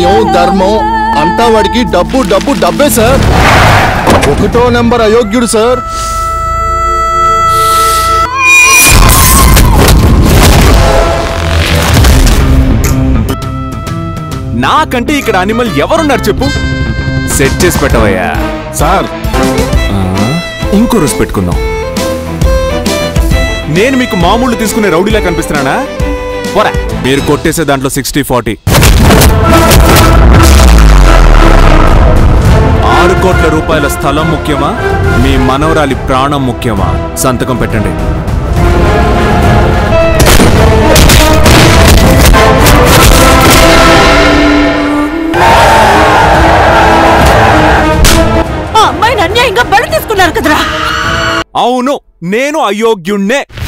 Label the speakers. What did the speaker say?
Speaker 1: న్యాయం ధర్మం అంతా వాడికి డబ్బు డబ్బు డబ్బే సార్ ఒకటో నెంబర్ అయోగ్యుడు సార్
Speaker 2: నాకంటే ఇక్కడ అనిమల్ ఎవరున్నారు చెప్పు సెట్ చేసి పెట్టవయ్యా
Speaker 1: సార్
Speaker 2: ఇంకో రోజు పెట్టుకుందాం నేను మీకు మామూలు తీసుకునే రౌడీలా కనిపిస్తున్నానా పోరా మీరు కొట్టేసే దాంట్లో సిక్స్టీ ఫార్టీ ఆరు కోట్ల రూపాయల స్థలం ముఖ్యమా మీ మనవరాలి ప్రాణం ముఖ్యమా సంతకం పెట్టండి
Speaker 3: ఆ అమ్మాయిని అన్యాయంగా బలి తీసుకున్నారు కదరా
Speaker 2: అవును నేను అయోగ్యుణ్ణే